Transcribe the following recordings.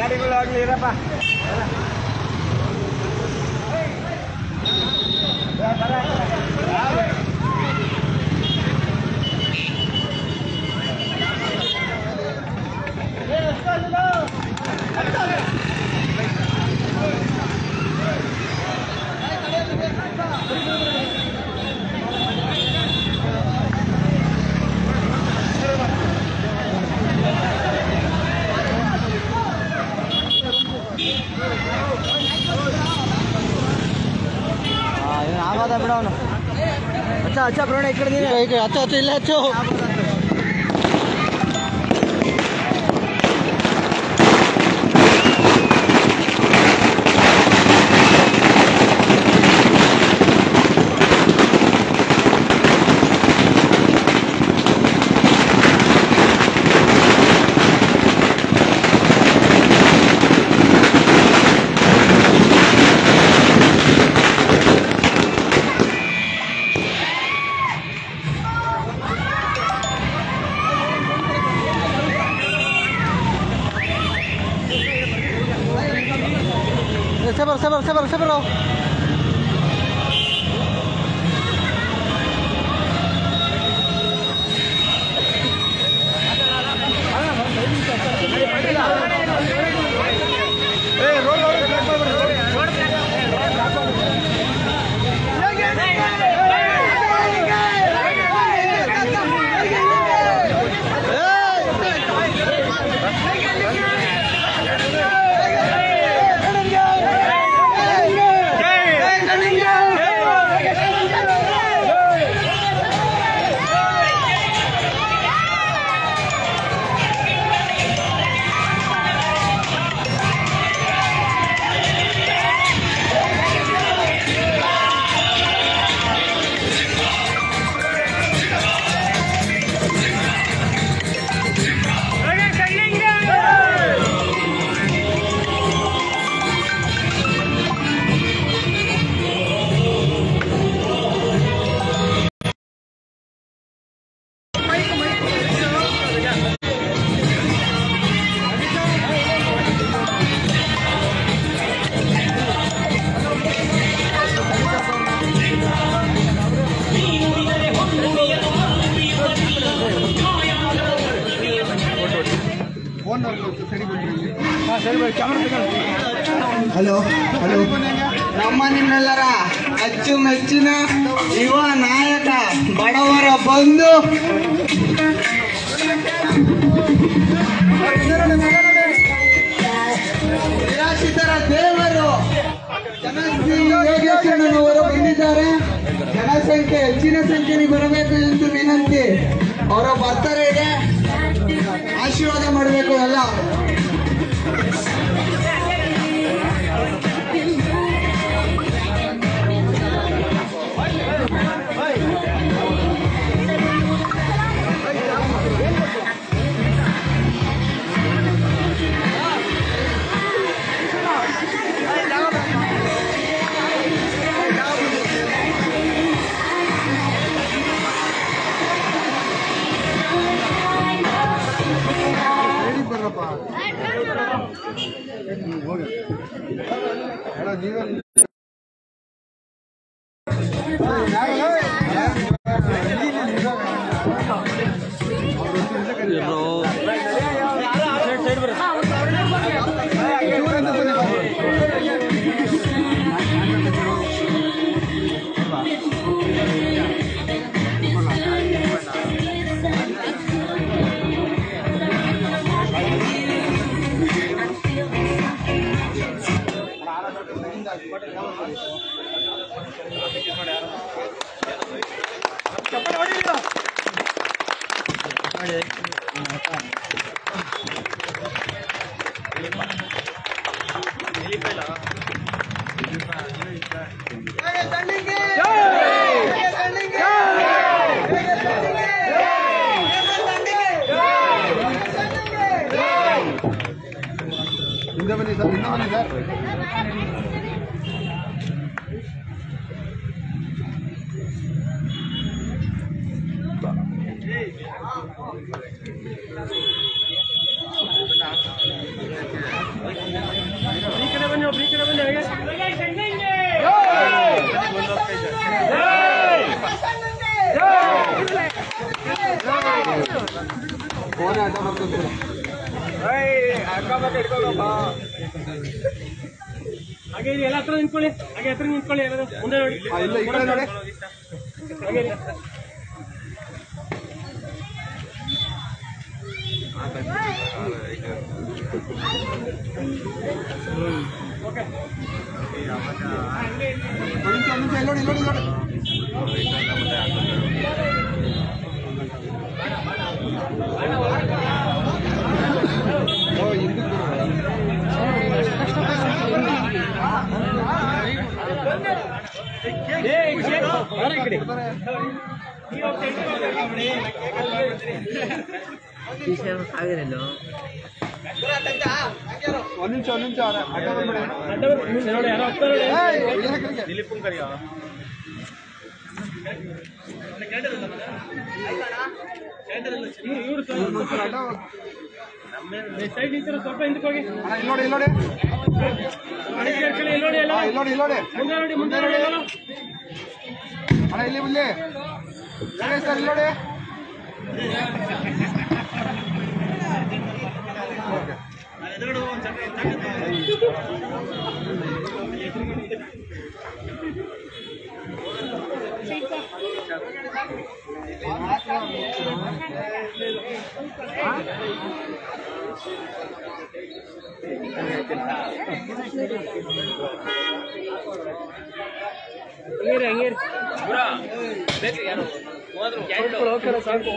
ಗಾಡಿಗಳು ಆಗ್ಲಿ ಇರಪ್ಪ ಆಗೋದ ಬಿಡ ಅವನು ಹಚ್ಚ ಹಚ್ಚ ಪ್ರೋಣ ಈ ಕಡೆ ಈಗ ಹಚ್ಚ ಹಚ್ಚ ಇಲ್ಲ ಹಚ್ಚು sabar sabar sabar sabar Raw. Hello hello ನಮ್ಮ ನಿಮ್ಮೆಲ್ಲರ ಅಚ್ಚುಮೆಚ್ಚಿನ ಯುವ ನಾಯಕ ಬಡವರ ಬಂಧು ನಿರಾಶ್ರಿತರ ದೇವರು ಜನಶ್ರೀ ಯೋಗೇಶ್ವರನವರು ಬಂದಿದ್ದಾರೆ ಜನಸಂಖ್ಯೆ ಹೆಚ್ಚಿನ ಸಂಖ್ಯೆಯಲ್ಲಿ ಬರಬೇಕು ಎಂದು ವಿನಂತಿ ಅವರ ಬರ್ತಾರೆ ಇದೆ ಆಶೀರ್ವಾದ ಮಾಡಬೇಕು ಎಲ್ಲ ಫೋನ್ ಅಡ್ಡ ಮಾಡ್ಕೊಂಡು ಹಾಗೆ ಇರಿ, ಎಲ್ಲ ಹತ್ರ ನಿಂತ್ಕೊಳ್ಳಿ ಹಾಗೆ ಹತ್ರ ನಿಂತ್ಕೊಳ್ಳಿ ಎಲ್ಲರೂ ಮುಂದೆ ನೋಡಿ ಆ, ಇಲ್ಲ, ಈ ಕಡೆ ನೋಡಿ. ಹಾಗೆ ಇರಿ. ಒಂದು ನಿಮಿಷ ಒಂದು ನಿಮಿಷ ಇಲ್ಲಿ ನೋಡಿ ಇಲ್ಲಿ ನೋಡಿ ಇಲ್ಲಿ ನೋಡಿ ಓ, ಹಿಂದಕ್ಕೆ ಬರು. ಏ, ಈ ಕಡೆ. ಬಾರ ಈ ಕಡೆ. ಒಂದು ನಿಮಿಷ ಒಂದು ನಿಮಿಷ ಅಡ್ಡ ಮಾಡ್ಬೇಡಿ. ಅಡ್ಡ ಬರ್ರಿ. ನೋಡಿ ಯಾರೋ ಹೋಗ್ತಾರೆ ನೋಡಿ. ಏಯ್, ಇಲ್ಲಿ ಹಾಕಿದ್ರೆ. ಇವ್ರು ಇವ್ರು ಸ್ವಲ್ಪ ಅಡ್ಡ ಸೈಡ್ ನಿಂತಿರೋ ಸ್ವಲ್ಪ ಹಿಂದಕ್ಕೆ ಹೋಗಿ ಅಣ್ಣ, ಇಲ್ಲಿ ನೋಡಿ ಇಲ್ಲಿ ನೋಡಿ ಮನೆ ಕೇಳ್ಕೊಳ್ಳಿ, ಇಲ್ಲಿ ನೋಡಿ ಎಲ್ಲ ಆ, ಇಲ್ಲಿ ನೋಡಿ ಇಲ್ಲಿ ನೋಡಿ ಮುಂದೆ ನೋಡಿ ಮುಂದೆ ನೋಡಿ ಎಲ್ಲ ಅಣ್ಣ ಇಲ್ಲಿ ಇಲ್ಲಿ ಹೇಳಿ ಸರ್ ಇಲ್ಲಿ ನೋಡಿ ಹಂಗೇರಿ ಹಂಗೇರಿ ಹೋಗ್ತಾರೆ ಸಾಕು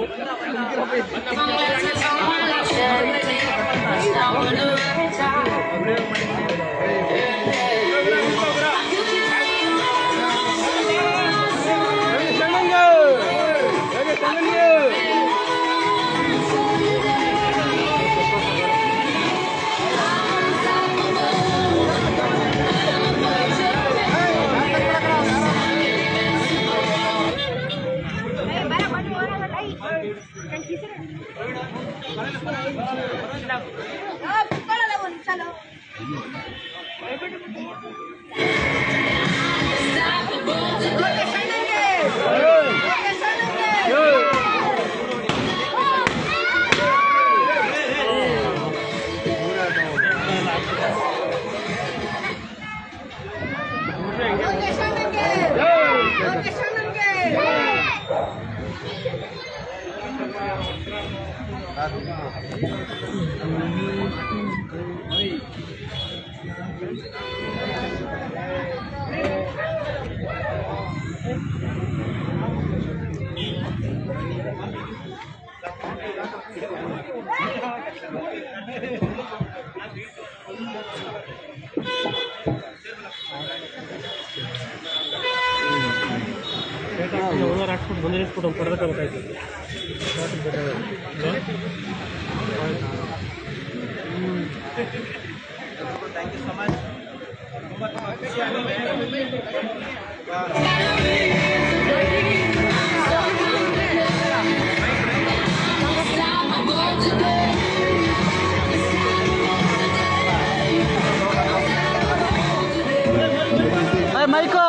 ಓನರ್ ಹಾಕ್ಬಿಟ್ಟು ಬಂದು ನಿಲ್ಸ್ಬಿಟ್ಟು ಒಂದು ಕೊಡಬೇಕಾಯ್ತು ಮೈಕೋ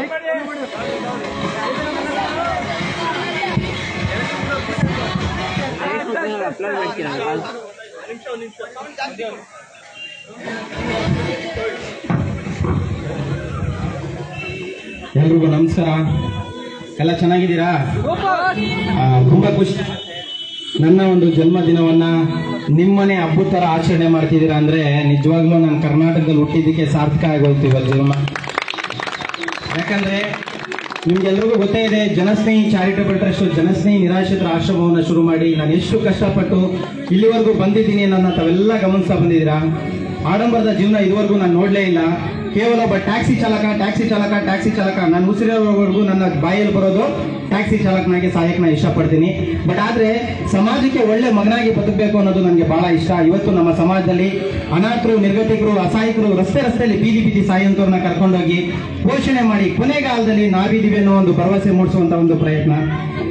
ಎಲ್ರಿಗೂ ನಮಸ್ಕಾರ ಎಲ್ಲ ಚೆನ್ನಾಗಿದ್ದೀರಾ ಆ, ತುಂಬಾ ಖುಷಿ ನನ್ನ ಒಂದು ಜನ್ಮದಿನವನ್ನ ನಿಮ್ಮನೆ ಹಬ್ಬದ ತರ ಆಚರಣೆ ಮಾಡ್ತಿದ್ದೀರಾ ಅಂದ್ರೆ ನಿಜವಾಗ್ಲೂ ನಾನು ಕರ್ನಾಟಕದಲ್ಲಿ ಹುಟ್ಟಿದ್ದಕ್ಕೆ ಸಾರ್ಥಕ ಆಗೋಯ್ತು ಇವತ್ತು ಜನ್ಮ ಯಾಕಂದ್ರೆ ನಿಮ್ಗೆಲ್ರಿಗೂ ಗೊತ್ತೇ ಇದೆ ಜನಸ್ನೇಹಿ ಚಾರಿಟಬಲ್ ಟ್ರಸ್ಟ್ ಜನಸ್ನೇಹಿ ನಿರಾಶ್ರಿತರ ಆಶ್ರಮವನ್ನು ಶುರು ಮಾಡಿ ನಾನು ಎಷ್ಟು ಕಷ್ಟಪಟ್ಟು ಇಲ್ಲಿವರೆಗೂ ಬಂದಿದ್ದೀನಿ ಅನ್ನೋದನ್ನ ತಾವೆಲ್ಲ ಗಮನಿಸ್ತಾ ಬಂದಿದ್ದೀರಾ ಆಡಂಬರದ ಜೀವನ ಇದುವರೆಗೂ ನಾನು ನೋಡಲೇ ಇಲ್ಲ ಕೇವಲ ಒಬ್ಬ ಟ್ಯಾಕ್ಸಿ ಚಾಲಕ ಟ್ಯಾಕ್ಸಿ ಚಾಲಕ ಟ್ಯಾಕ್ಸಿ ಚಾಲಕ ನಾನು ಉಸಿರೋವರೆಗೂ ನನ್ನ ಬಾಯಲ್ಲಿ ಬರೋದು ಟ್ಯಾಕ್ಸಿ ಚಾಲಕನಾಗಿ ಸಹಾಯಕನ ಇಷ್ಟಪಡ್ತೀನಿ ಬಟ್ ಆದ್ರೆ ಸಮಾಜಕ್ಕೆ ಒಳ್ಳೆ ಮಗನಾಗಿ ಬದುಕಬೇಕು ಅನ್ನೋದು ನನಗೆ ಬಹಳ ಇಷ್ಟ ಇವತ್ತು ನಮ್ಮ ಸಮಾಜದಲ್ಲಿ ಅನಾಥರು ನಿರ್ಗತಿಕರು ಅಸಹಾಯಕರು ರಸ್ತೆ ರಸ್ತೆಯಲ್ಲಿ ಬೀದಿ ಬೀದಿ ಸಾಯುವಂತವ್ರನ್ನ ಕರ್ಕೊಂಡೋಗಿ ಪೋಷಣೆ ಮಾಡಿ ಕೊನೆಗಾಲದಲ್ಲಿ ನಾವಿದೀವಿ ಅನ್ನೋ ಒಂದು ಭರವಸೆ ಮೂಡಿಸುವಂತ ಒಂದು ಪ್ರಯತ್ನ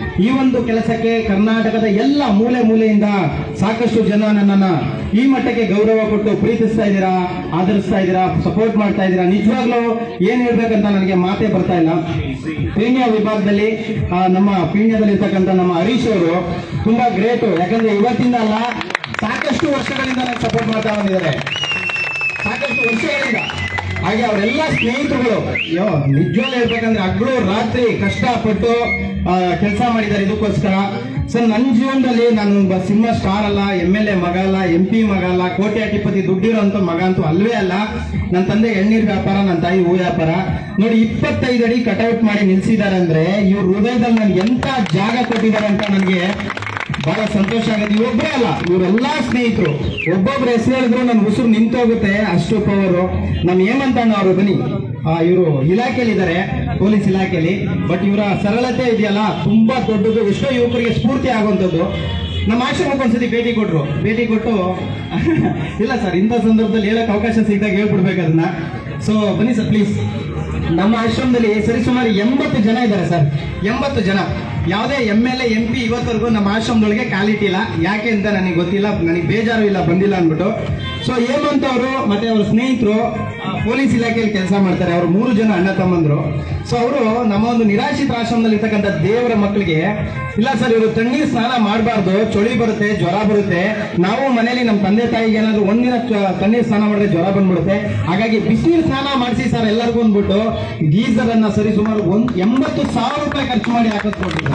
ಈ ಒಂದು ಕೆಲಸಕ್ಕೆ ಕರ್ನಾಟಕದ ಎಲ್ಲ ಮೂಲೆ ಮೂಲೆಯಿಂದ ಸಾಕಷ್ಟು ಜನ ನನ್ನನ್ನ ಈ ಮಟ್ಟಕ್ಕೆ ಗೌರವ ಕೊಟ್ಟು ಪ್ರೀತಿಸ್ತಾ ಇದ್ದೀರಾ ಆದರಿಸ್ತಾ ಇದ್ದೀರಾ ಸಪೋರ್ಟ್ ಮಾಡ್ತಾ ಇದ್ದೀರಾ ನಿಜವಾಗ್ಲೂ ಏನ್ ಹೇಳ್ಬೇಕಂತ ನನಗೆ ಮಾತೇ ಬರ್ತಾ ಇಲ್ಲ ಪೀಣ್ಯ ವಿಭಾಗದಲ್ಲಿ ಆ, ನಮ್ಮ ಪೀಣ್ಯದಲ್ಲಿ ಇರ್ತಕ್ಕಂಥ ನಮ್ಮ ಹರೀಶ್ ಅವರು ತುಂಬಾ ಗ್ರೇಟ್ ಯಾಕಂದ್ರೆ ಇವತ್ತಿಂದ ಅಲ್ಲ ಸಾಕಷ್ಟು ವರ್ಷಗಳಿಂದ ನನಗೆ ಸಪೋರ್ಟ್ ಮಾಡ್ತಾ ಬಂದಿದ್ದಾರೆ ಸಾಕಷ್ಟು ವರ್ಷಗಳಿಂದ ಹಾಗೆ ಅವರೆಲ್ಲ ಸ್ನೇಹಿತರುಗಳು ಅಯ್ಯೋ ನಿಜವಾಗ್ಲೂ ಹೇಳ್ಬೇಕಂದ್ರೆ ಹಗ್ಲು ರಾತ್ರಿ ಕಷ್ಟಪಟ್ಟು ಕೆಲಸ ಮಾಡಿದ್ದಾರೆ ಇದಕ್ಕೋಸ್ಕರ ಸರ್ ನನ್ನ ಜೀವನದಲ್ಲಿ ನಾನು ಒಬ್ಬ ಸಿನಿಮಾ ಸ್ಟಾರ್ ಅಲ್ಲ ಎಮ್ ಎಲ್ ಎ ಮಗ ಅಲ್ಲ ಎಂ ಪಿ ಮಗ ಅಲ್ಲ ಕೋಟ್ಯಾಧಿಪತಿ ದುಡ್ಡಿರೋಂಥ ಮಗ ಅಂತೂ ಅಲ್ವೇ ಅಲ್ಲ ನನ್ನ ತಂದೆ ಎಣ್ಣೀರ್ ವ್ಯಾಪಾರ ನನ್ನ ತಾಯಿ ಹೂ ವ್ಯಾಪಾರ ನೋಡಿ ಇಪ್ಪತ್ತೈದು ಅಡಿ ಕಟೌಟ್ ಮಾಡಿ ನಿಲ್ಸಿದ್ದಾರೆ ಅಂದ್ರೆ ಇವ್ರ ಹೃದಯದಲ್ಲಿ ನನ್ಗೆ ಎಂತ ಜಾಗ ಕೊಟ್ಟಿದ್ದಾರೆ ಅಂತ ನನಗೆ ಬಹಳ ಸಂತೋಷ ಆಗುತ್ತೆ ಇವೊಬ್ಬರೇ ಅಲ್ಲ ಇವರೆಲ್ಲಾ ಸ್ನೇಹಿತರು ಒಬ್ಬೊಬ್ರು ಹೆಸರು ಹೇಳಿದ್ರು ನನ್ನ ಉಸಿರು ನಿಂತೋಗುತ್ತೆ ಅಷ್ಟು ಪವರು ನಮ್ಮ ಹೇಮಂತ ಅಣ್ಣ ಅವರು ಬನ್ನಿ ಇವರು ಇಲಾಖೆಯಲ್ಲಿ ಇದ್ದಾರೆ ಪೊಲೀಸ್ ಇಲಾಖೆಯಲ್ಲಿ ಬಟ್ ಇವರ ಸರಳತೆ ಇದೆಯಲ್ಲ ತುಂಬಾ ದೊಡ್ಡದು ಎಷ್ಟೋ ಯುವಕರಿಗೆ ಸ್ಫೂರ್ತಿ ಆಗುವಂಥದ್ದು ನಮ್ಮ ಆಶ್ರಮಕ್ಕೆ ಒಂದ್ಸತಿ ಭೇಟಿ ಕೊಟ್ರು ಭೇಟಿ ಕೊಟ್ಟು ಇಲ್ಲ ಸರ್ ಇಂಥ ಸಂದರ್ಭದಲ್ಲಿ ಹೇಳಕ್ ಅವಕಾಶ ಸಿಕ್ಕಿದಾಗ ಹೇಳ್ಬಿಡ್ಬೇಕು ಅದನ್ನ ಸೊ ಬನ್ನಿ ಸರ್ ಪ್ಲೀಸ್ ನಮ್ಮ ಆಶ್ರಮದಲ್ಲಿ ಸರಿಸುಮಾರು ಎಂಬತ್ತು ಜನ ಇದ್ದಾರೆ ಸರ್ ಎಂಬತ್ತು ಜನ ಯಾವುದೇ M L A M P ಇವತ್ತವರೆಗೂ ನಮ್ಮ ಆಶ್ರಮದೊಳಗೆ ಕಾಲಿಟ್ಟಿಲ್ಲ ಯಾಕೆ ಅಂತ ನನಗೆ ಗೊತ್ತಿಲ್ಲ ನನಗೆ ಬೇಜಾರು ಇಲ್ಲ ಬಂದಿಲ್ಲ ಅಂದ್ಬಿಟ್ಟು ಸೊ ಹೇಮಂತ್ ಅವರು ಮತ್ತೆ ಅವ್ರ ಸ್ನೇಹಿತರು ಪೊಲೀಸ್ ಇಲಾಖೆಯಲ್ಲಿ ಕೆಲಸ ಮಾಡ್ತಾರೆ ಅವರು ಮೂರು ಜನ ಅಣ್ಣ ತಮ್ಮಂದ್ರು ಸೊ ಅವರು ನಮ್ಮ ಒಂದು ನಿರಾಶ್ರಿತ ಆಶ್ರಮದಲ್ಲಿ ಇರ್ತಕ್ಕಂಥ ದೇವರ ಮಕ್ಕಳಿಗೆ ಇಲ್ಲ ಸರ್ ಇವರು ತಣ್ಣೀರ್ ಸ್ನಾನ ಮಾಡಬಾರ್ದು ಚಳಿ ಬರುತ್ತೆ ಜ್ವರ ಬರುತ್ತೆ ನಾವು ಮನೇಲಿ ನಮ್ಮ ತಂದೆ ತಾಯಿಗೆ ಏನಾದ್ರು ಒಂದಿನ ಚ- ತಣ್ಣೀರ್ ಸ್ನಾನ ಮಾಡಿದ್ರೆ ಜ್ವರ ಬಂದ್ಬಿಡುತ್ತೆ ಹಾಗಾಗಿ ಬಿಸಿನೀರ್ ಸ್ನಾನ ಮಾಡಿಸಿ ಸರ್ ಎಲ್ಲರಿಗೂ ಅಂದ್ಬಿಟ್ಟು ಗೀಸರ್ ಅನ್ನ ಸರಿ ಸುಮಾರು ಒಂದ್ ಎಂಬತ್ತು ಸಾವಿರ ರೂಪಾಯಿ ಖರ್ಚು ಮಾಡಿ ಹಾಕಿಸ್ಕೊಟ್ಟಿದ್ದಾರೆ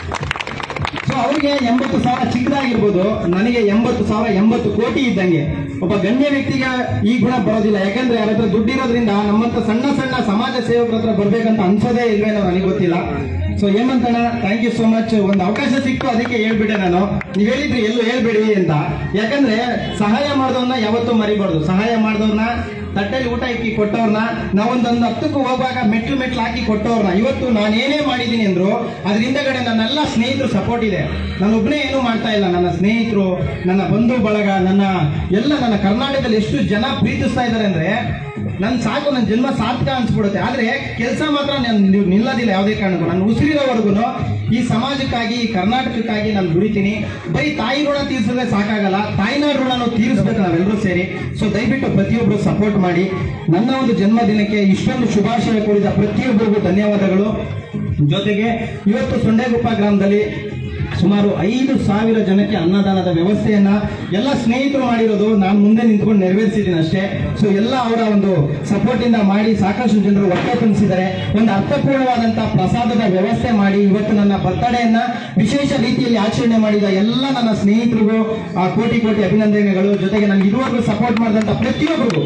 ಸೊ ಅವ್ರಿಗೆ ಎಂಬತ್ತು ಸಾವಿರ ಚಿಕ್ಕದಾಗಿರ್ಬೋದು ನನಗೆ ಎಂಬತ್ತು ಸಾವಿರ ಎಂಬತ್ತು ಕೋಟಿ ಇದ್ದಂಗೆ ಒಬ್ಬ ಗಣ್ಯ ವ್ಯಕ್ತಿಗೆ ಈ ಗುಣ ಬರೋದಿಲ್ಲ ಯಾಕಂದ್ರೆ ಅವ್ರ ಹತ್ರ ದುಡ್ಡಿರೋದ್ರಿಂದ ನಮ್ಮಂತ ಸಣ್ಣ ಸಣ್ಣ ಸಮಾಜ ಸೇವಕರ ಹತ್ರ ಬರ್ಬೇಕಂತ ಅನ್ಸೋದೇ ಇಲ್ವೇನೋ ನನಗೆ ಗೊತ್ತಿಲ್ಲ ಸೊ ಹೇಮಂತಣ್ಣ ಥ್ಯಾಂಕ್ ಯು ಸೋ ಮಚ್ ಒಂದು ಅವಕಾಶ ಸಿಕ್ತು ಅದಕ್ಕೆ ಹೇಳ್ಬಿಟ್ಟೆ ನಾನು ನೀವ್ ಹೇಳಿದ್ರಿ ಎಲ್ಲೂ ಹೇಳ್ಬೇಡಿ ಅಂತ ಯಾಕಂದ್ರೆ ಸಹಾಯ ಮಾಡಿದವ್ರನ್ನ ಯಾವತ್ತೂ ಮರಿಬಾರ್ದು ಸಹಾಯ ಮಾಡಿದವ್ರನ್ನ ತಟ್ಟೆಲಿ ಊಟ ಇಕ್ಕಿ ಕೊಟ್ಟವ್ರನ್ನ ನಾವೊಂದೊಂದು ಹತ್ತಕ್ಕೂ ಹೋಗುವಾಗ ಮೆಟ್ಲು ಮೆಟ್ಲು ಹಾಕಿ ಕೊಟ್ಟವ್ರನ್ನ ಇವತ್ತು ನಾನು ಏನೇ ಮಾಡಿದ್ದೀನಿ ಅಂದ್ರು ಅದ್ರ ಹಿಂದಗಡೆ ನನ್ನೆಲ್ಲ ಸ್ನೇಹಿತರು ಸಪೋರ್ಟ್ ಇದೆ ನಾನು ಒಬ್ಬನೇ ಏನೂ ಮಾಡ್ತಾ ಇಲ್ಲ ನನ್ನ ಸ್ನೇಹಿತರು ನನ್ನ ಬಂಧು ಬಳಗ ನನ್ನ ಎಲ್ಲ ನನ್ನ ಕರ್ನಾಟಕದಲ್ಲಿ ಎಷ್ಟು ಜನ ಪ್ರೀತಿಸ್ತಾ ಇದ್ದಾರೆ ಅಂದ್ರೆ ನನ್ ಸಾಕು ನನ್ನ ಜನ್ಮ ಸಾರ್ಥಕ ಅನ್ಸ್ಬಿಡುತ್ತೆ ಆದ್ರೆ ಕೆಲಸ ಮಾತ್ರ ನಾನು ನಿಲ್- ನಿಲ್ಲೋದಿಲ್ಲ ಯಾವುದೇ ಕಾರಣಕ್ಕೂ ನಾನು ಉಸಿರಿರೋವರೆಗೂ ಈ ಸಮಾಜಕ್ಕಾಗಿ ಈ ಕರ್ನಾಟಕಕ್ಕಾಗಿ ನಾನು ದುಡಿತೀನಿ ಬರೀ ತಾಯಿ ಋಣ ತೀರಿಸಿದ್ರೆ ಸಾಕಾಗಲ್ಲ ತಾಯಿನಾಡು ಋಣನು ತೀರಿಸ್ಬೇಕು ನಾವೆಲ್ಲರೂ ಸೇರಿ ಸೊ ದಯವಿಟ್ಟು ಪ್ರತಿಯೊಬ್ಬರು ಸಪೋರ್ಟ್ ಮಾಡಿ ನನ್ನ ಒಂದು ಜನ್ಮದಿನಕ್ಕೆ ಇಷ್ಟೊಂದು ಶುಭಾಶಯ ಕೋರಿದ ಪ್ರತಿಯೊಬ್ಬರಿಗೂ ಧನ್ಯವಾದಗಳು ಜೊತೆಗೆ ಇವತ್ತು ಸೊಂಡೆಗುಪ್ಪ ಗ್ರಾಮದಲ್ಲಿ ಸುಮಾರು ಐದು ಸಾವಿರ ಜನಕ್ಕೆ ಅನ್ನದಾನದ ವ್ಯವಸ್ಥೆಯನ್ನ ಎಲ್ಲ ಸ್ನೇಹಿತರು ಮಾಡಿರೋದು ನಾನು ಮುಂದೆ ನಿಂತ್ಕೊಂಡು ನೆರವೇರಿಸಿದ್ದೀನಿ ಅಷ್ಟೇ ಸೊ ಎಲ್ಲ ಅವರ ಒಂದು ಸಪೋರ್ಟ್ ಇಂದ ಮಾಡಿ ಸಾಕಷ್ಟು ಜನರು ಹೊಟ್ಟೆ ತುಂಬಿಸಿದ್ದಾರೆ ಒಂದು ಅರ್ಥಪೂರ್ಣವಾದಂತಹ ಪ್ರಸಾದದ ವ್ಯವಸ್ಥೆ ಮಾಡಿ ಇವತ್ತು ನನ್ನ ಬರ್ತಡೆಯನ್ನ ವಿಶೇಷ ರೀತಿಯಲ್ಲಿ ಆಚರಣೆ ಮಾಡಿದ ಎಲ್ಲ ನನ್ನ ಸ್ನೇಹಿತರಿಗೂ ಆ ಕೋಟಿ ಕೋಟಿ ಅಭಿನಂದನೆಗಳು ಜೊತೆಗೆ ನನಗೆ ಇದುವರೆಗೂ ಸಪೋರ್ಟ್ ಮಾಡಿದಂತ ಪ್ರತಿಯೊಬ್ಬರಿಗೂ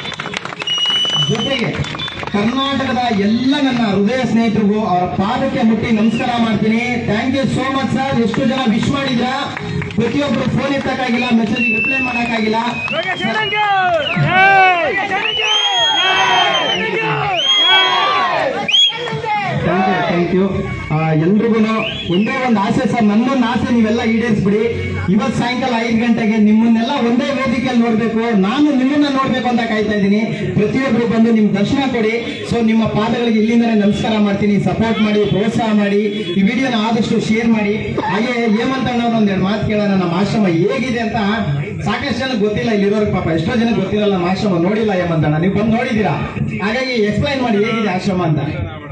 ಜೊತೆಗೆ ಕರ್ನಾಟಕದ ಎಲ್ಲ ನನ್ನ ಹೃದಯ ಸ್ನೇಹಿತರಿಗೂ ಅವರ ಪಾದಕ್ಕೆ ಮುಟ್ಟಿ ನಮಸ್ಕಾರ ಮಾಡ್ತೀನಿ thank you so much sir ಎಷ್ಟು ಜನ ವಿಶ್ ಮಾಡಿದ್ರ ಪ್ರತಿಯೊಬ್ಬರು ಫೋನ್ ಎತ್ತಕ್ಕಾಗಿಲ್ಲ ಮೆಸೇಜ್ ರಿಪ್ಲೈ ಮಾಡಕ್ಕಾಗಿಲ್ಲ ಥ್ಯಾಂಕ್ ಯು ಎಲ್ರಿಗೂ ಒಂದೇ ಒಂದು ಆಸೆ ಸರ್ ನನ್ನೊಂದು ಆಸೆ ನೀವೆಲ್ಲ ಈಡೇರಿಸ್ಬಿಡಿ ಇವತ್ತು ಸಾಯಂಕಾಲ ಐದು ಗಂಟೆಗೆ ನಿಮ್ಮನ್ನೆಲ್ಲ ಒಂದೇ ವೇದಿಕೆಯಲ್ಲಿ ನೋಡ್ಬೇಕು ನಾನು ನಿಮ್ಮನ್ನ ನೋಡ್ಬೇಕು ಅಂತ ಕಾಯ್ತಾ ಇದ್ದೀನಿ ಪ್ರತಿಯೊಬ್ಬರು ಬಂದು ನಿಮ್ ದರ್ಶನ ಕೊಡಿ ಸೊ ನಿಮ್ಮ ಪಾದಗಳಿಗೆ ಇಲ್ಲಿಂದಲೇ ನಮಸ್ಕಾರ ಮಾಡ್ತೀನಿ ಸಪೋರ್ಟ್ ಮಾಡಿ ಪ್ರೋತ್ಸಾಹ ಮಾಡಿ ಈ ವಿಡಿಯೋನ ಆದಷ್ಟು ಶೇರ್ ಮಾಡಿ ಹಾಗೆ ಹೇಮಂತ ಅನ್ನೋರು ಒಂದೆರಡು ಮಾತು ಕೇಳೋಣ ನಮ್ಮ ಆಶ್ರಮ ಹೇಗಿದೆ ಅಂತ ಸಾಕಷ್ಟು ಜನಕ್ಕೆ ಗೊತ್ತಿಲ್ಲ ಇಲ್ಲಿರೋರ್ಗೆ ಪಾಪ ಎಷ್ಟೋ ಜನಕ್ಕೆ ಗೊತ್ತಿರಲ್ಲ ನಮ್ಮ ಆಶ್ರಮ ನೋಡಿಲ್ಲ ಹೇಮಂತಣ್ಣ ನೀವು ಬಂದು ನೋಡಿದ್ದೀರಾ ಹಾಗಾಗಿ ಎಕ್ಸ್ಪ್ಲೈನ್ ಮಾಡಿ ಹೇಗಿದೆ ಆಶ್ರಮ ಅಂತ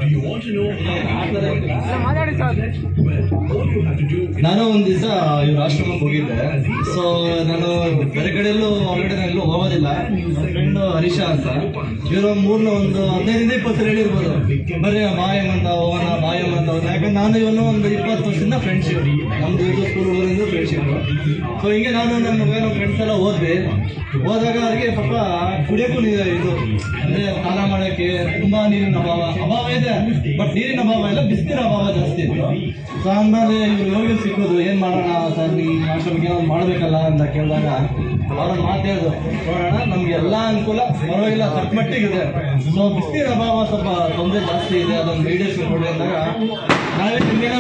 ನಾನು ಒಂದ್ ದಿವಸ ಇವ್ರ ಆಶ್ರಮಕ್ಕೆ ಹೋಗಿದ್ದೆ ಸೊ ನಾನು ಬೇರೆ ಕಡೆ ಎಲ್ಲೂ ಹೊರಗಡೆ ನಾನು ಎಲ್ಲೂ ಹೋಗೋದಿಲ್ಲ ನನ್ನ ಫ್ರೆಂಡ್ ಹರೀಶ ಅಂತ ಇವರು ಮೂರ್ನ ಒಂದು ಹದಿನೈದಿಂದ ಇಪ್ಪತ್ತು ಸಲ ಹೇಳಿರ್ಬೋದು ಬರ್ರಿ ಬಾಯಮ್ ಅಂತ ಹೋಗೋಣ ಬಾಯಮ್ ಅಂತ ಹೋಗೋಣ ಯಾಕಂದ್ರೆ ನಾನು ಇವನು ಒಂದು ಇಪ್ಪತ್ತು ವರ್ಷದಿಂದ ಫ್ರೆಂಡ್ಶಿಪ್ ನಮ್ದು ಇದು ಸ್ಕೂಲ್ ಊರಿಂದ ಫ್ರೆಂಡ್ಶಿಪ್ ಸೊ ಹಿಂಗೆ ನಾನು ನನ್ನ ಮಗ ನಮ್ಮ ಫ್ರೆಂಡ್ಸ್ ಎಲ್ಲ ಹೋದ್ವಿ ಹೋದಾಗ ಅವ್ರಿಗೆ ಪಾಪ ಕುಡಿಯೋಕ್ಕೂ ನೀರು ಇದು ಅಂದ್ರೆ ಸ್ನಾನ ಮಾಡಕ್ಕೆ ತುಂಬಾ ನೀರಿನ ಅಭಾವ ಅಭಾವ ಇದೆ ಬಟ್ ನೀರಿನ ಅಭಾವ ಇಲ್ಲ ಬಿಸಿನೀರ ಅಭಾವ ಜಾಸ್ತಿ ಇತ್ತು ಸೊ ಆಮೇಲೆ ಇವ್ರು ಯೋಗಿ ಸಿಕ್ಕೋದು ಏನ್ ಮಾಡೋಣ ಸರ್ ನೀವು ಆಶ್ರಮಕ್ಕೆ ಏನೋ ಮಾಡ್ಬೇಕಲ್ಲ ಅಂತ ಕೇಳಿದಾಗ ಅವ್ರ ಮಾತು ಹೇಳಿದ್ರು ನೋಡೋಣ ನಮ್ಗೆ ಎಲ್ಲಾ ಅನುಕೂಲ ಪರವಾಗಿಲ್ಲ ತಕ್ಕ ಮಟ್ಟಿಗಿದೆ ಸೊ ಬಿಸಿನೀರ ಅಭಾವ ಸ್ವಲ್ಪ ತೊಂದರೆ ಜಾಸ್ತಿ ಇದೆ ಅದೊಂದು ಲೀಡರ್ಶಿಪ್ ಕೊಡಿ ಅಂದಾಗ ನಾವೇ ನಿಮ್ಗೇನ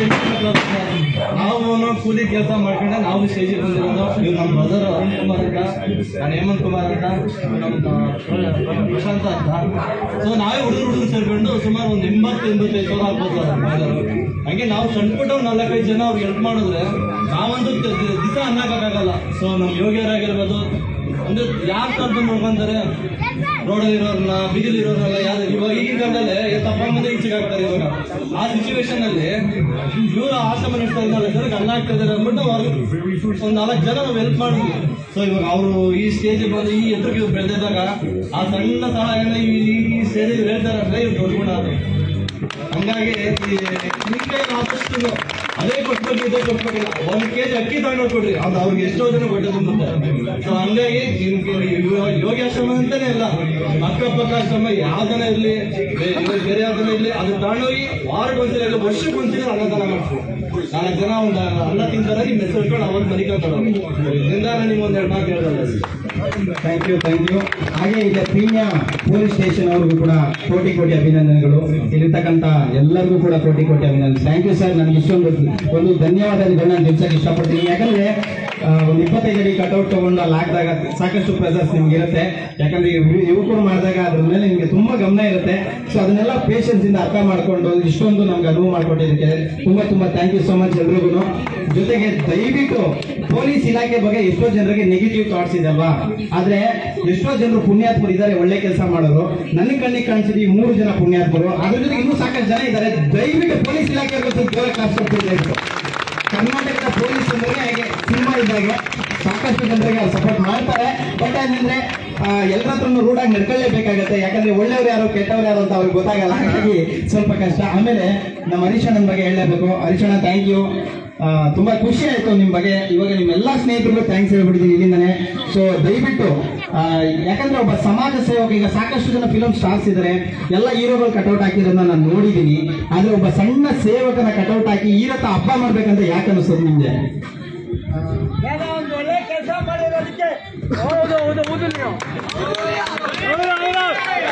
ನಾವು ಕೂಲಿ ಕೆಲಸ ಮಾಡ್ಕೊಂಡೆ ನಾವು ಸ್ಟೇಜಿಗೆ ಬಂದಿರೋದು ಇವ್ರು ನಮ್ಮ ಬ್ರದರ್ ಅರುಣ್ ಕುಮಾರ್ ಅಂತ ನಾನು ಹೇಮಂತ್ ಕುಮಾರ್ ಅಂತ ನಮ್ಮ ಪ್ರಶಾಂತ ಅಂತ ಸೊ ನಾವೇ ಹುಡುಗರು ಹುಡುಗರು ಸೇರ್ಕೊಂಡು ಸುಮಾರು ಒಂದು ಎಂಬತ್ತು ಎಂಬತ್ತೈದು ಸಾವಿರ ಆಗ್ಬೋದು ಸರ್ ಹಂಗೆ ನಾವು ಸಣ್ಣ ಪುಟ್ಟ ಒಂದ್ ನಾಲ್ಕೈದು ಜನ ಅವ್ರಿಗೆ ಹೆಲ್ಪ್ ಮಾಡಿದ್ರೆ ನಾವಂತೂ ದಿವಸ ಅನ್ನಕ್ಕಾಗಲ್ಲ ಸೊ ನಮ್ ಯೋಗ್ಯರಾಗಿರ್ಬೋದು ಅಂದ್ರೆ ಯಾರು ಕರ್ಕೊಂಡು ನೋಡ್ಕೊಂತಾರೆ ರೋಡಲ್ಲಿ ಇರೋರ್ನ ಬೀದಿಲಿ ಇರೋರ್ನೆಲ್ಲ ಯಾರು ಇವಾಗ ಈಗಿನ ಕಾಲದಲ್ಲಿ ತಪ್ಪ ಮುಂದೆ ಈಚೆಗೆ ಹಾಕ್ತಾರೆ ಇವಾಗ ಆ ಸಿಚುವೇಶನ್ ಅಲ್ಲಿ ಇವರು ಆಶ್ರಮ ನಡೆಸ್ತಾ ಇದ್ದಾರೆ ಜನಕ್ಕೆ ಅನ್ನ ಆಗ್ತಾ ಇದ್ದಾರೆ ಅಂದ್ಬಿಟ್ಟು ಅವ್ರಿಗೆ ಒಂದ್ ನಾಲ್ಕು ಜನ ನಾವು ಹೆಲ್ಪ್ ಮಾಡಿದ್ವಿ ಸೊ ಇವಾಗ ಅವರು ಈ ಸ್ಟೇಜ್ ಬಂದು ಈ ಎತ್ತರಕ್ಕೆ ಬೆಳೆದಿದ್ದಾಗ ಆ ಸಣ್ಣ ಸಹಾಯನ ಈ ಈ ಸ್ಟೇಜ್ ಹೇಳ್ತಾರೆ ಅಂದ್ರೆ ಇವ್ರು ದೊಡ್ಡ ಗುಣ ಅದು ಹಂಗಾಗಿ ಈ ನಿಮ್ಗೆ ಆದಷ್ಟು ಅದೇ ಕೊಟ್ಬೇಕು ಇದೇ ಕೊಟ್ಬೇಕಿಲ್ಲ ಒಂದ್ ಕೆಜಿ ಅಕ್ಕಿ ತಗೊಂಡು ಕೊಡ್ರಿ ಅದು ಅವ್ರಿಗೆ ಎಷ್ಟೋ ಜನ ಹೊಟ್ಟೆ ತುಂಬುತ್ತೆ ಸೊ ಹಂಗಾಗಿ ನಿಮ್ಗೆ ಇವ- ಯೋಗಾಶ್ರಮ ಅಂತಾನೆ ಇಲ್ಲ ಅಕ್ಕಪಕ್ಕ ಆಶ್ರಮ ಯಾವ್ದನ ಇರ್ಲಿ ಬೇ- ಇವಾಗ ಬೇರೆ ಯಾವ್ದನ ಇರ್ಲಿ ಅದು ತಗೊಂಡೋಗಿ ವಾರಕ್ಕೆ ಒಂದ್ಸಲ ಇಲ್ಲ ವರ್ಷಕ್ಕೆ ಒಂದ್ಸಲ ಅನ್ನದಾನ ಮಾಡ್ತೀವಿ ನಾಲ್ಕು ಜನ ಒಂದು ಅನ್ನ ತಿಂತಾರೆ ನಿಮ್ ಹೆಸರು ಇಟ್ಕೊಂಡು ಅವತ್ತು ಮರಿಕೊಂತಾರೆ ಇದರಿಂದ ನಿಮ್ಗೆ ಒಂದ್ ಎರಡು ಮಾತು ಹೇಳೋದಲ್ಲ ಥ್ಯಾಂಕ್ ಯು ಥ್ಯಾಂಕ್ ಯು ಹಾಗೆ ಈಗ ಪ್ರೀಮಿಯ ಪೊಲೀಸ್ ಸ್ಟೇಷನ್ ಅವ್ರಿಗೂ ಕೂಡ ಕೋಟಿ ಕೋಟಿ ಅಭಿನಂದನೆಗಳು ಇಲ್ಲಿರ್ತಕ್ಕಂಥ ಎಲ್ಲರಿಗೂ ಕೂಡ ಕೋಟಿ ಕೋಟಿ ಅಭಿನಂದನೆ ಥ್ಯಾಂಕ್ ಯು ಸರ್ ನನಗೆ ಇಷ್ಟೊಂದು ಒಂದು ಧನ್ಯವಾದಗಳನ್ನ ತಿಳಿಸಕ್ಕೆ ಇಷ್ಟಪಡ್ತೀನಿ ಯಾಕಂದ್ರೆ ಆ, ಒಂದು ಇಪ್ಪತ್ತೈದು ಅಡಿ ಕಟೌಟ್ ತಗೊಂಡು ಅಲ್ಲಿ ಹಾಕಿದಾಗ ಸಾಕಷ್ಟು ಪ್ರೆಸರ್ಸ್ ನಿಮ್ಗೆ ಇರುತ್ತೆ ಯಾಕಂದ್ರೆ ಇವ್- ಯುವಕರು ಮಾಡಿದಾಗ ಅದ್ರ ಮೇಲೆ ನಿಮ್ಗೆ ತುಂಬಾ ಗಮನ ಇರುತ್ತೆ ಸೊ ಅದನ್ನೆಲ್ಲ ಪೇಷನ್ಸ್ ಇಂದ ಅರ್ಥ ಮಾಡ್ಕೊಂಡು ಇಷ್ಟೊಂದು ನಮ್ಗೆ ಅನುವು ಮಾಡ್ಕೊಟ್ಟಿದ್ದಕ್ಕೆ ತುಂಬಾ ತುಂಬಾ ಥ್ಯಾಂಕ್ ಯು ಸೋ ಮಚ್ ಎಲ್ರಿಗೂ ಜೊತೆಗೆ ದಯವಿಟ್ಟು ಪೊಲೀಸ್ ಇಲಾಖೆ ಬಗ್ಗೆ ಎಷ್ಟೋ ಜನರಿಗೆ ನೆಗೆಟಿವ್ ಥಾಟ್ಸ್ ಇದೆ ಅಲ್ವಾ ಆದ್ರೆ ಎಷ್ಟೋ ಜನರು ಪುಣ್ಯಾತ್ಮರು ಇದ್ದಾರೆ ಒಳ್ಳೆ ಕೆಲಸ ಮಾಡೋರು ನನ್ನ ಕಣ್ಣಿಗೆ ಕಾಣಿಸಿದ ಈ ಮೂರು ಜನ ಪುಣ್ಯಾತ್ಮರು ಅದ್ರ ಜೊತೆಗೆ ಇನ್ನೂ ಸಾಕಷ್ಟು ಜನ ಇದ್ದಾರೆ ದಯವಿಟ್ಟು ಪೊಲೀಸ್ ಇಲಾಖೆ ಬಗ್ಗೆ ಜೋರ ಕ್ಲಾಸ್ ಕೊಡ್ತಿದ್ದಾರೆ ಕರ್ನಾಟಕದ ಪೊಲೀಸ್ ಅಂದ್ರೆ ಹಾಗೆ ಸಿನಿಮಾ ಇದ್ದಾಗೆ ಸಾಕಷ್ಟು ಜನರಿಗೆ ಅವ್ರು ಸಪೋರ್ಟ್ ಮಾಡ್ತಾರೆ ಬಟ್ ಏನಂದ್ರೆ ಎಲ್ಲರ ಹತ್ರನು ರೂಢಾಗಿ ನಡ್ಕೊಳ್ಳೇಬೇಕಾಗತ್ತೆ ಯಾಕಂದ್ರೆ ಒಳ್ಳೆಯವ್ರು ಯಾರು ಕೆಟ್ಟವ್ರು ಯಾರು ಅಂತ ಅವ್ರಿಗೆ ಗೊತ್ತಾಗಲ್ಲ ಹಾಗಾಗಿ ಸ್ವಲ್ಪ ಕಷ್ಟ ಆಮೇಲೆ ನಮ್ಮ ಹರೀಶಣ್ಣನ ಬಗ್ಗೆ ಹೇಳಲೇಬೇಕು ಹರೀಶಣ್ಣ ಥ್ಯಾಂಕ್ ಯು ತುಂಬಾ ಖುಷಿ ಆಯ್ತು ನಿಮ್ ಬಗ್ಗೆ ಇವಾಗ ನಿಮ್ಮ ಎಲ್ಲಾ ಸ್ನೇಹಿತರಿಗೂ ಥ್ಯಾಂಕ್ಸ್ ಹೇಳ್ಬಿಟ್ಟಿದ್ದೀನಿ ಇಲ್ಲಿಂದಾನೆ ಸೊ ದಯವಿಟ್ಟು ಆ, ಯಾಕಂದ್ರೆ ಒಬ್ಬ ಸಮಾಜ ಸೇವಕ ಈಗ ಸಾಕಷ್ಟು ಜನ ಫಿಲಂ ಸ್ಟಾರ್ಸ್ ಇದ್ದಾರೆ ಎಲ್ಲ ಹೀರೋಗಳು ಕಟೌಟ್ ಹಾಕಿರೋದನ್ನ ನಾನು ನೋಡಿದ್ದೀನಿ ಆದ್ರೆ ಒಬ್ಬ ಸಣ್ಣ ಸೇವಕನ ಕಟೌಟ್ ಹಾಕಿ ಈ ರಥ ಹಬ್ಬ ಮಾಡ್ಬೇಕಂತ ಯಾಕೆ ಅನಿಸ್ತದೆ ನಿಮ್ಗೆ ಹೌದು ಹೌದು ಹೌದು ನೀವು ಹೌದು ಹೌದು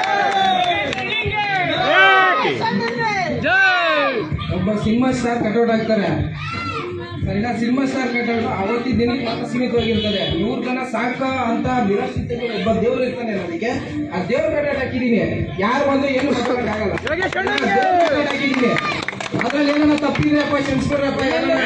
ಜೈ ಒಬ್ಬ ಸಿನಿಮಾ ಸ್ಟಾರ್ ಕಟೌಟ್ ಹಾಕ್ತಾರೆ ಸರಿನಾ ಸಿನಿಮಾ ಸ್ಟಾರ್ ಕಟೌಟ್ ಅವತ್ತಿನ ದಿನಕ್ಕೆ ಮಾತ್ರ ಸೀಮಿತವಾಗಿರ್ತದೆ ನೂರು ಜನ ಸಾಕ ಅಂತ ನಿರಾಶ್ರಿತಗಳು ಒಬ್ಬ ದೇವ್ರು ಇರ್ತಾನೆ ನನಗೆ ಆ ದೇವ್ರ ಕಟೌಟ್ ಹಾಕಿದೀನಿ ಯಾರು ಬಂದು ಏನು ಮಾತಾಡಕ್ಕಾಗಲ್ಲ ದೇವ್ರ ಕಟೌಟ್ ಹಾಕಿದೀನಿ ಅದ್ರಲ್ಲಿ ಏನಾರ ತಪ್ಪಿದ್ರಪ್ಪ ಕ್ಷಮಿಸ್ಬಿಡ್ರಪ್ಪ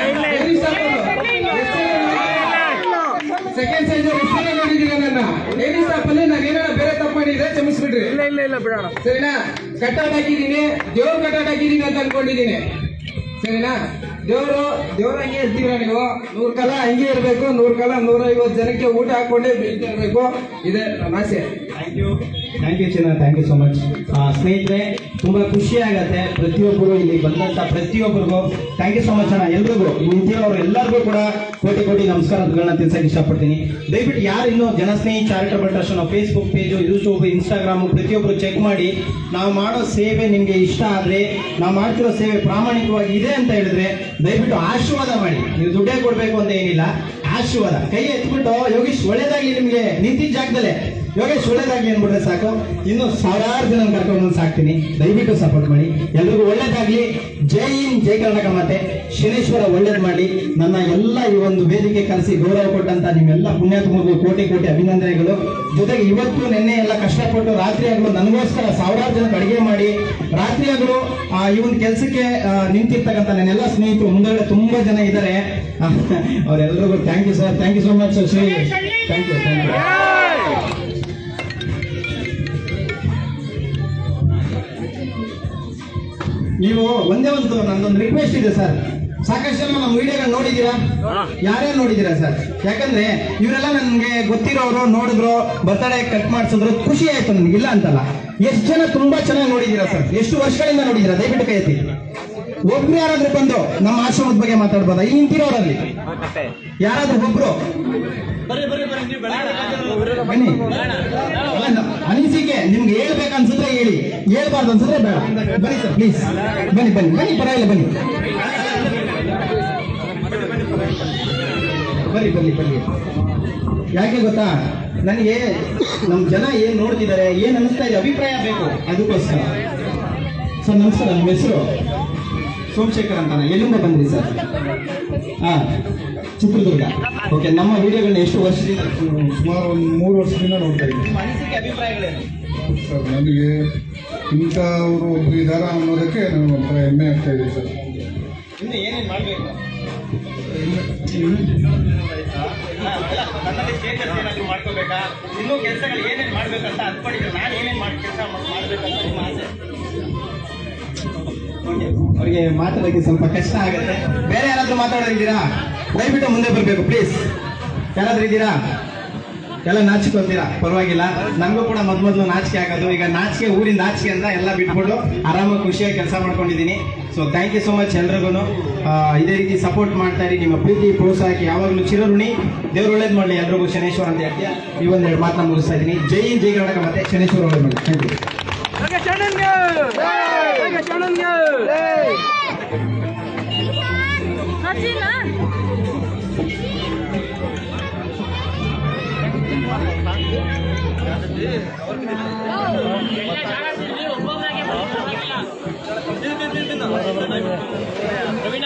ಸೆಕೆಂಡ್ ಸೈಜ್ ಹೆಸರೇ ನೋಡಿದ್ದೀರ ನನ್ನ ಲೇಡಿ ಸ್ಟಾಪ್ ಅಲ್ಲಿ ನಾನು ಏನಾರ ಬೇರೆ ತಪ್ಪು ಮಾಡಿದ್ರೆ ಕ್ಷಮಿಸ್ಬಿಡ್ರಿ ಇಲ್ಲ ಇಲ್ಲ ಇಲ್ಲ ಬಿಡೋಣ ಸರಿನಾ ಕಟ್ಟಾಟ್ ಹಾಕಿದೀನಿ ದೇವ್ರ ಕಟ್ಟಾಟ್ ಹಾಕಿದೀನಿ ಅಂತ ಅನ್ಕೊಂಡಿದೀನಿ ಸರಿನಾ ದೇವ್ರು ದೇವ್ರ ಹಂಗೆ ಇರ್ತೀರಾ ನೀವು ನೂರ್ ಕಾಲ ಹಂಗೆ ಇರ್ಬೇಕು ನೂರ್ ಕಾಲ ನೂರ ಐವತ್ತು ಜನಕ್ಕೆ ಊಟ ಹಾಕೊಂಡೇ ಬೆಳಿತಾ ಇರ್ಬೇಕು ಇದೆ ನನ್ನ ಆಸೆ ಥ್ಯಾಂಕ್ ಯು ಥ್ಯಾಂಕ್ ಯು ಚಿನ್ನ ಥ್ಯಾಂಕ್ ಯು ಸೊ ಮಚ್ ಸ್ನೇಹಿತರೆ ತುಂಬಾ ಖುಷಿ ಆಗತ್ತೆ ಪ್ರತಿಯೊಬ್ಬರು ಇಲ್ಲಿ ಬಂದಂತ ಪ್ರತಿಯೊಬ್ಬರಿಗೂ ಥ್ಯಾಂಕ್ ಯು ಸೊ ಮಚ್ ಅಣ್ಣ ಎಲ್ರಿಗೂ ಇಲ್ಲಿ ನಿಂತಿರೋರು ಎಲ್ಲರಿಗೂ ಕೂಡ ಕೋಟಿ ಕೋಟಿ ನಮಸ್ಕಾರಗಳನ್ನ ತಿಳಿಸಕ್ಕೆ ಇಷ್ಟಪಡ್ತೀನಿ ದಯವಿಟ್ಟು ಯಾರು ಇನ್ನೂ ಜನಸ್ನೇಹಿ ಚಾರಿಟಬಲ್ ಟ್ರಸ್ಟ್ ನಾವು ಫೇಸ್ಬುಕ್ ಪೇಜು ಯೂಟ್ಯೂಬ್ ಇನ್ಸ್ಟಾಗ್ರಾಮ್ ಪ್ರತಿಯೊಬ್ಬರು ಚೆಕ್ ಮಾಡಿ ನಾವು ಮಾಡೋ ಸೇವೆ ನಿಮ್ಗೆ ಇಷ್ಟ ಆದ್ರೆ ನಾವು ಮಾಡ್ತಿರೋ ಸೇವೆ ಪ್ರಾಮಾಣಿಕವಾಗಿ ಇದೆ ಅಂತ ಹೇಳಿದ್ರೆ ದಯವಿಟ್ಟು ಆಶೀರ್ವಾದ ಮಾಡಿ ನೀವು ದುಡ್ಡೇ ಕೊಡ್ಬೇಕು ಅಂತ ಏನಿಲ್ಲ ಆಶೀರ್ವಾದ ಕೈ ಎತ್ಬಿಟ್ಟು ಯೋಗೀಶ್ ಒಳ್ಳೇದಾಗ್ಲಿ ನಿಮ್ಗೆ ನಿಂತಿದ್ದ ಜಾಗದಲ್ಲೇ ಯೋಗೇಶ್ ಒಳ್ಳೇದಾಗ್ಲಿ ಅನ್ಬಿಟ್ರೆ ಸಾಕು ಇನ್ನು ಸಾವಿರಾರು ಜನ ಕರ್ಕೊಂಡು ಬಂದು ಸಾಕ್ತೀನಿ ದಯವಿಟ್ಟು ಸಪೋರ್ಟ್ ಮಾಡಿ ಎಲ್ರಿಗೂ ಒಳ್ಳೇದಾಗ್ಲಿ ಜೈ ಹಿಂದ್ ಜೈ ಕರ್ನಾಟಕ ಮಾತೆ ಶನೇಶ್ವರ ಒಳ್ಳೇದ್ ಮಾಡಿ ನನ್ನ ಎಲ್ಲ ಈ ಒಂದು ವೇದಿಕೆ ಕರೆಸಿ ಗೌರವ ಕೊಟ್ಟಂತ ನಿಮ್ಮೆಲ್ಲ ಪುಣ್ಯಾತ್ಮರಿಗೂ ಕೋಟಿ ಕೋಟಿ ಅಭಿನಂದನೆಗಳು ಜೊತೆಗೆ ಇವತ್ತು ನಿನ್ನೆ ಎಲ್ಲ ಕಷ್ಟಪಟ್ಟು ರಾತ್ರಿ ಆಗಲು ನನಗೋಸ್ಕರ ಸಾವಿರಾರು ಜನ ಅಡಿಗೆ ಮಾಡಿ ರಾತ್ರಿ ಆಗಲು ಈ ಒಂದು ಕೆಲಸಕ್ಕೆ ನಿಂತಿರ್ತಕ್ಕಂಥ ನನ್ನೆಲ್ಲ ಸ್ನೇಹಿತರು ಮುಂದೆ ತುಂಬಾ ಜನ ಇದ್ದಾರೆ ಅವರೆಲ್ಲರಿಗೂ thank you sir thank you so much Shri thank you thank you ನೀವು ಒಂದೇ ಒಂದು ನಂದೊಂದು ರಿಕ್ವೆಸ್ಟ್ ಇದೆ ಸರ್ ಸಾಕಷ್ಟು ಜನ ನಮ್ಮ ವಿಡಿಯೋಗಳು ನೋಡಿದ್ದೀರಾ ಯಾರ್ಯಾರು ನೋಡಿದ್ದೀರಾ ಸರ್ ಯಾಕಂದ್ರೆ ಇವರೆಲ್ಲ ನನ್ಗೆ ಗೊತ್ತಿರೋರು ನೋಡಿದ್ರು ಬರ್ತಡೇ ಕಟ್ ಮಾಡಿಸಿದ್ರು ಖುಷಿ ಆಯ್ತು ನನ್ಗೆ ಇಲ್ಲ ಅಂತಲ್ಲ ಎಷ್ಟು ಜನ ತುಂಬಾ ಚೆನ್ನಾಗಿ ನೋಡಿದ್ದೀರಾ ಸರ್ ಎಷ್ಟು ವರ್ಷಗಳಿಂದ ನೋಡಿದ್ದೀರಾ ದಯವಿಟ್ಟು ಕೈ ಎತ್ತಿ ಒಬ್ರು ಯಾರಾದ್ರೂ ಬಂದು ನಮ್ಮ ಆಶ್ರಮದ ಬಗ್ಗೆ ಮಾತಾಡ್ಬೋದಾ ಇಲ್ಲಿ ನಿಂತಿರೋರಲ್ಲಿ ಯಾರಾದ್ರೂ ಒಬ್ರು ಬರ್ರಿ ಬರ್ರಿ ಬರ್ರಿ ನೀವು ಬೆಳಗ್ಗೆ ಬನ್ನಿ ಅಲ್ಲ, ನ- ಅನಿಸಿಕೆ ನಿಮ್ಗೆ ಹೇಳ್ಬೇಕು ಅನ್ಸಿದ್ರೆ ಹೇಳಿ ಹೇಳ್ಬಾರ್ದು ಅನ್ಸಿದ್ರೆ ಬೇಡ ಬನ್ನಿ ಸರ್ ಪ್ಲೀಸ್ ಬನ್ನಿ ಬನ್ನಿ ಬನ್ನಿ ಪರವಾಗಿಲ್ಲ ಬನ್ನಿ ಬನ್ನಿ ಬನ್ನಿ ಬನ್ನಿ ಯಾಕೆ ಗೊತ್ತಾ ನನಗೆ ನಮ್ ಜನ ಏನ್ ನೋಡ್ತಿದ್ದಾರೆ ಏನ್ ಅನಿಸ್ತಾ ಇದೆ ಅಭಿಪ್ರಾಯ ಬೇಕು ಅದಕ್ಕೋಸ್ಕರ ಸರ್ ನಮಸ್ಕಾರ ನಿಮ್ಮ ಹೆಸರು ಸೋಮಶೇಖರ್ ಅಂತಾನೆ ಎಲ್ಲಿಂದ ಬಂದ್ರಿ ಸರ್ ಹಾ ಚಿತ್ರದುರ್ಗ ಓಕೆ ನಮ್ಮ ವಿಡಿಯೋಗಳನ್ನ ಎಷ್ಟು ವರ್ಷದಿಂದ ಸುಮಾರು ಒಂದು ಮೂರು ವರ್ಷದಿಂದ ನೋಡ್ತಾ ಇದ್ದೀನಿ ನಿಮ್ಮ ಅನಿಸಿಕೆ ಅಭಿಪ್ರಾಯಗಳೇನು ಸರ್ ನನಗೆ ಇಂಥವರು ಒಬ್ರು ಇದಾರ ಅನ್ನೋದಕ್ಕೆ ನನಗೆ ಒಂಥರ ಹೆಮ್ಮೆ ಆಗ್ತಾ ಇದೆ ಸರ್ ಇನ್ನು ಏನೇನು ಮಾಡಬೇಕು ನನ್ನಲ್ಲಿ ಸ್ಟೇಟಸ್ ಏನಾದರೂ ಮಾಡ್ಕೋಬೇಕಾ ಇನ್ನೂ ಕೆಲಸಗಳು ಏನೇನು ಮಾಡ್ಬೇಕಂತ ಅಂದ್ಕೊಂಡಿದ್ರೆ ನಾನು ಏನೇನು ಮಾಡಿ ಕೆಲಸ ಮಾಡ್ಬೇಕಂತ ನಿಮ್ಮ ಆಸೆ ಅವರಿಗೆ ಮಾತಾಡೋಕ್ಕೆ ಸ್ವಲ್ಪ ಕಷ್ಟ ಆಗುತ್ತೆ ಬೇರೆ ಯಾರಾದ್ರೂ ಮಾತಾಡೋದಿದ್ದೀರಾ ದಯವಿಟ್ಟು ಮುಂದೆ ಬರಬೇಕು ಪ್ಲೀಸ್ ಯಾರಾದ್ರೂ ಇದ್ದೀರಾ ಎಲ್ಲ ನಾಚಿಕೊಂತೀರಾ ಪರವಾಗಿಲ್ಲ ನಮಗೂ ಕೂಡ ಮೊದ್ ಮೊದಲು ನಾಚಿಕೆ ಆಗೋದು ಈಗ ನಾಚಿಕೆ ಊರಿನ ನಾಚಿಕೆ ಅಂತ ಎಲ್ಲ ಬಿಟ್ಬಿಟ್ಟು ಆರಾಮಾಗಿ ಖುಷಿಯಾಗಿ ಕೆಲಸ ಮಾಡ್ಕೊಂಡಿದ್ದೀನಿ so thank you so much ಎಲ್ರಿಗೂ ಇದೇ ರೀತಿ ಸಪೋರ್ಟ್ ಮಾಡ್ತಾ ಇರಿ ನಿಮ್ಮ ಪ್ರೀತಿ ಪ್ರೋತ್ಸಾಹಕ್ಕೆ ಯಾವಾಗಲೂ ಚಿರಋಣಿ ದೇವ್ರು ಒಳ್ಳೇದು ಮಾಡಲಿ ಎಲ್ರಿಗೂ ಶನೇಶ್ವರ ಅಂತ ಹೇಳ್ತೀಯ ಈ ಒಂದೆರಡು ಮಾತನ್ನ ಮುಗಿಸ್ತಾ ಇದ್ದೀನಿ ಜೈ ಹಿಂದ್, ಜೈ ಕರ್ನಾಟಕ ಮತ್ತೆ ಶನೇಶ್ವರ ಒಳ್ಳೇದು ಮಾಡಿ ಥ್ಯಾಂಕ್ ಯು ರವೀಣ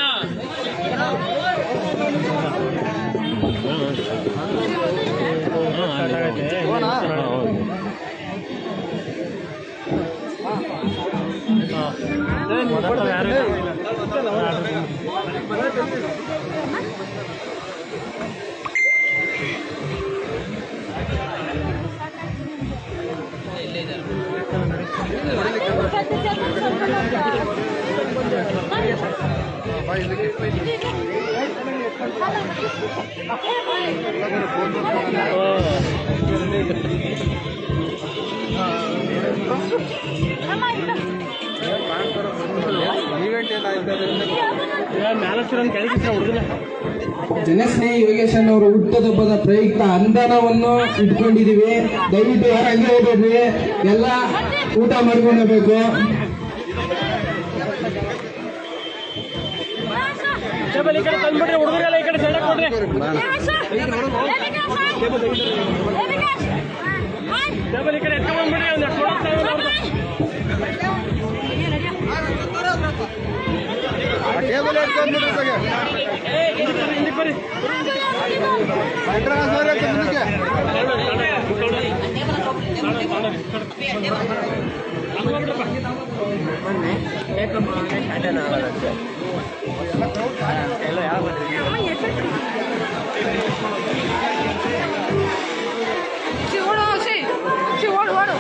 ಮ್ಯಾಲಕ್ಷರ ಕೆಳಗಿದ್ರೆ ಹುಡುಗನ ಜನಸ್ನೇಹಿ ಯೋಗೇಶನ್ ಅವರು ಹುಟ್ಟದಬ್ಬದ ಪ್ರಯುಕ್ತ ಅನುದಾನವನ್ನು ಇಟ್ಕೊಂಡಿದೀವಿ ದಯವಿಟ್ಟು ಯಾರು ಹಂಗೆ ಹೋಗ್ಬೇಡ್ರಿ ಎಲ್ಲ ಊಟ ಮಾಡ್ಕೊಂಡು ಹೋಗ್ಬೇಕು ಟೇಬಲ್ ಈ ಕಡೆ ತಂದ್ಬಿಡ್ರಿ ಹುಡುಗರೆಲ್ಲ ಈ ಕಡೆ ಸೈಡ್ ಕೊಡ್ರಿ ಟೇಬಲ್ ಈ ಕಡೆ ಎತ್ಕೊಂಡ್ ಬಂದ್ಬಿಡ್ರಿ ಒಂದು ಟೇಬಲ್ ಎತ್ಕೊಂಡ್ಬಿಡ್ರಿ ಸಗೆ ಹಿಂದಕ್ಕೆ ಬರ್ರಿ ವೆಂಕಟರಾಮ ಸರ್ ಮುಂದಕ್ಕೆ ಓಡು ಸಿ ಸಿ ಓಡು ಓಡು